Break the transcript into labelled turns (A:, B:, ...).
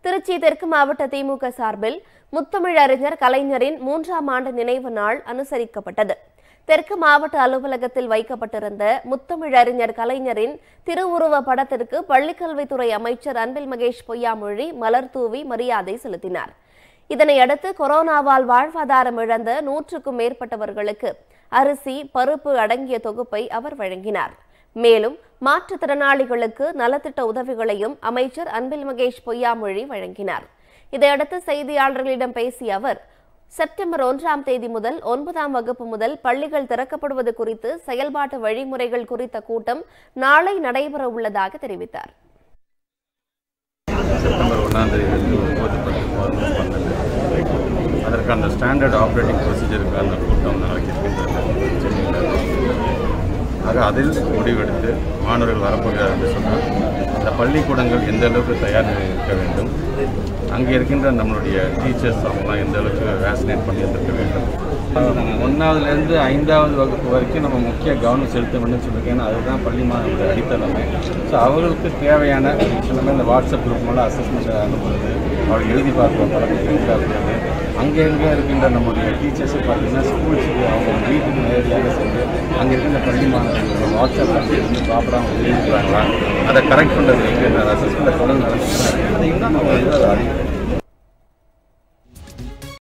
A: திருச்சி தெற்கு மாவட்ட திமுக சார்பில் முத்தமிழறிஞர் கலைஞரின் மூன்றாம் ஆண்டு நினைவு நாள் அனுசரிக்கப்பட்டது தெற்கு மாவட்ட அலுவலகத்தில் வைக்கப்பட்டிருந்த முத்தமிழறிஞர் கலைஞரின் திருவுருவ படத்திற்கு பள்ளிக்கல்வித்துறை அமைச்சர் அன்பில் மகேஷ் பொய்யாமொழி மலர் தூவி மரியாதை செலுத்தினார் இதனையடுத்து கொரோனாவால் வாழ்வாதாரம் இழந்த நூற்றுக்கும் மேற்பட்டவர்களுக்கு அரிசி பருப்பு அடங்கிய தொகுப்பை அவர் வழங்கினார் மேலும் மாற்றுத்திறனாளிகளுக்கு நலத்திட்ட உதவிகளையும் அமைச்சர் அன்பில் மகேஷ் பொய்யாமொழி வழங்கினார் இதையடுத்து செய்தியாளர்களிடம் பேசிய அவர் செப்டம்பர் ஒன்றாம் தேதி முதல் ஒன்பதாம் வகுப்பு முதல் பள்ளிகள் திறக்கப்படுவது குறித்து செயல்பாட்டு வழிமுறைகள் குறித்த கூட்டம் நாளை நடைபெற உள்ளதாக தெரிவித்தார்
B: செப்டம்பர் ஒன்றாம் தேதியிலிருந்து ஒன்பது பத்து பதினொன்று பன்னெண்டு அதற்கான ஸ்டாண்டர்ட் ஆப்ரேட்டிங் ப்ரொசீஜருக்கு அந்த கூட்டம் நடக்கின்றது சென்னையில் ஆக அதில் முடிவெடுத்து மாணவர்கள் வரப்போகிறார் என்று சொன்னால் இந்த பள்ளிக்கூடங்கள் எந்த அளவுக்கு தயார் நிலையில் இருக்க வேண்டும் அங்கே இருக்கின்ற நம்மளுடைய டீச்சர்ஸ் அவங்களாம் எந்த அளவுக்கு வேக்சினேட் பண்ணி இருக்க வேண்டும் ஒன்றாவதுலேருந்து ஐந்தாவது வகுப்பு வரைக்கும் நம்ம முக்கிய கவனம் செலுத்த வேண்டும் சொல்லியிருக்கேன் ஏன்னா அதுதான் பள்ளி மாணவர்களுடைய அடித்தளமே ஸோ அவர்களுக்கு தேவையான எல்லாமே இந்த வாட்ஸ்அப் குரூப் மூலம் அசஸ்மெண்ட் அனுப்புறது அவர்கள் எழுதி பார்க்குற பழக்கத்தை உண்டாக்குறது அங்கே எங்கே இருக்கின்ற நம்முடைய டீச்சர்ஸை பார்த்தீங்கன்னா ஸ்கூல்ஸுக்கு அவங்க வீட்டுக்கு நேரடியாக சென்று அங்கே இருக்கின்ற பள்ளி மாணவர்கள் வாட்ஸ்அப்பில் இருந்து ப்ராப்பராக அவங்க எழுதிக்கிறாங்களா அதை கரெக்ட் பண்ணுறது எங்கே அசஸ்மெண்ட்டை தொடர்ந்து நடத்துகிறாங்க அதை இன்னும் நம்ம வந்து அதை அறி